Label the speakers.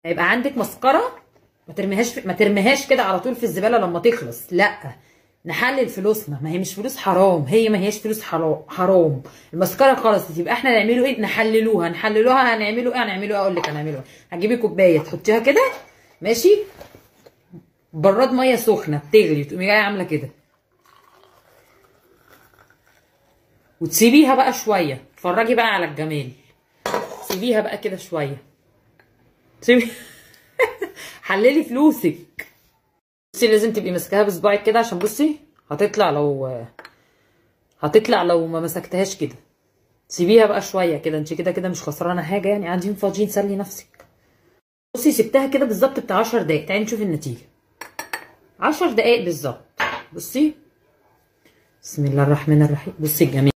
Speaker 1: هيبقى عندك مسكره ما ترميهاش في... ما ترميهاش كده على طول في الزباله لما تخلص لا نحلل فلوسنا ما هي مش فلوس حرام هي ما هيش فلوس حرام حرام المسكره خلصت يبقى احنا نعمله ايه نحللوها نحللوها هنعمله ايه هنعمله ايه اقول لك هنعمله ايه هتجيبي كوبايه تحطيها كده ماشي براد ميه سخنه بتغلي تقومي جايه عامله كده وتسيبيها بقى شويه اتفرجي بقى على الجمال سيبيها بقى كده شويه سيبي حللي فلوسك بصي لازم تبقي ماسكاها بصباعك كده عشان بصي هتطلع لو هتطلع لو ما مسكتهاش كده سيبيها بقى شويه كده انت كده كده مش خسرانه حاجه يعني قاعدين فاضيين سلي نفسك بصي سبتها كده بالظبط بتاع 10 دقايق تعالي نشوف النتيجه 10 دقايق بالظبط بصي بسم الله الرحمن الرحيم بصي الجميل